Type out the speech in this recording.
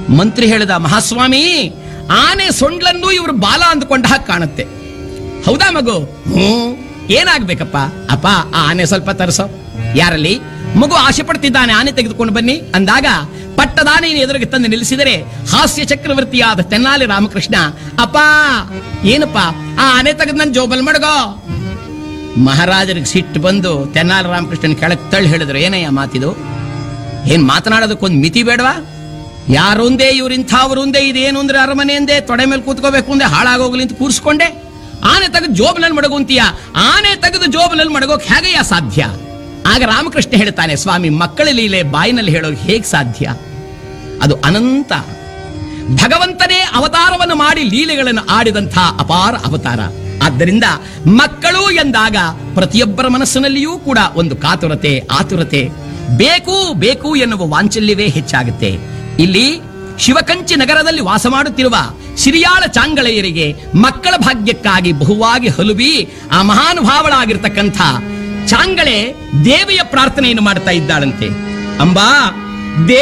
ಮಂತ್ರಿ ಹೇಳಿದ ಮಹಾಸ್ವಾಮಿ ಆನೆ ಸೊಂಡ್ಲನ್ನು ಇವರು ಬಾಲ ಅಂದುಕೊಂಡ ಹಾಗೆ ಕಾಣುತ್ತೆ ಹೌದಾ ಮಗು ಹ್ಞೂ ಏನಾಗ್ಬೇಕಪ್ಪ ಅಪ್ಪ ಆ ಆನೆ ಸ್ವಲ್ಪ ತರಿಸೋ ಯಾರಲ್ಲಿ ಮಗು ಆಸೆ ಪಡ್ತಿದ್ದಾನೆ ಆನೆ ತೆಗೆದುಕೊಂಡು ಬನ್ನಿ ಅಂದಾಗ ಪಟ್ಟದಾನೆ ಎದುರಿಗೆ ತಂದು ನಿಲ್ಲಿಸಿದರೆ ಹಾಸ್ಯ ಚಕ್ರವರ್ತಿಯಾದ ತೆನ್ನಾಲಿ ರಾಮಕೃಷ್ಣ ಅಪ್ಪ ಏನಪ್ಪ ಆ ಆನೆ ತೆಗೆದು ನನ್ನ ಜೋಬಲ್ ಮಡಗೋ ಮಹಾರಾಜರಿಗೆ ಸಿಟ್ಟು ಬಂದು ತೆನ್ನಾಲಿ ರಾಮಕೃಷ್ಣನ್ ಕೆಳಗೆ ತಳ್ಳಿ ಹೇಳಿದ್ರು ಏನಯ್ಯ ಮಾತಿದು ಏನ್ ಮಾತನಾಡೋದಕ್ಕೊಂದು ಮಿತಿ ಬೇಡವಾ ಯಾರೊಂದೇ ಇವ್ರಿಂಥವ್ರೊಂದೇ ಇದೇನು ಅಂದ್ರೆ ಅರಮನೆಯಿಂದೆ ತೊಡೆ ಮೇಲೆ ಕೂತ್ಕೋಬೇಕು ಅಂದೆ ಹಾಳಾಗೋಗ್ಲಿ ಅಂತ ಕೂರಿಸ್ಕೊಂಡೆ ಆನೆ ತೆಗೆದು ಜೋಬನಲ್ಲಿ ಮಡಗುಂತೀಯ ಆನೆ ತೆಗೆದು ಜೋಬನಲ್ಲಿ ಮಡಗೋಕ್ ಹೇಗೆಯ ಸಾಧ್ಯ ಆಗ ರಾಮಕೃಷ್ಣ ಹೇಳ್ತಾನೆ ಸ್ವಾಮಿ ಮಕ್ಕಳ ಲೀಲೆ ಬಾಯಿನಲ್ಲಿ ಹೇಳೋಕೆ ಹೇಗ್ ಸಾಧ್ಯ ಅದು ಅನಂತ ಭಗವಂತನೇ ಅವತಾರವನ್ನು ಮಾಡಿ ಲೀಲೆಗಳನ್ನು ಆಡಿದಂಥ ಅಪಾರ ಅವತಾರ ಆದ್ದರಿಂದ ಮಕ್ಕಳು ಎಂದಾಗ ಪ್ರತಿಯೊಬ್ಬರ ಮನಸ್ಸಿನಲ್ಲಿಯೂ ಕೂಡ ಒಂದು ಕಾತುರತೆ ಆತುರತೆ ಬೇಕು ಬೇಕು ಎನ್ನುವ ವಾಂಚಲ್ಯವೇ ಹೆಚ್ಚಾಗುತ್ತೆ ಇಲ್ಲಿ ಶಿವಕಂಚಿ ನಗರದಲ್ಲಿ ವಾಸ ಮಾಡುತ್ತಿರುವ ಸಿರಿಯಾಳ ಚಾಂಗಳೆಯರಿಗೆ ಮಕ್ಕಳ ಭಾಗ್ಯಕ್ಕಾಗಿ ಬಹುವಾಗಿ ಹಲುಬಿ ಆ ಮಹಾನುಭಾವಳಾಗಿರ್ತಕ್ಕಂಥ ಚಾಂಗಳೆ ದೇವಿಯ ಪ್ರಾರ್ಥನೆಯನ್ನು ಮಾಡ್ತಾ ಇದ್ದಾಳಂತೆ ಅಂಬಾ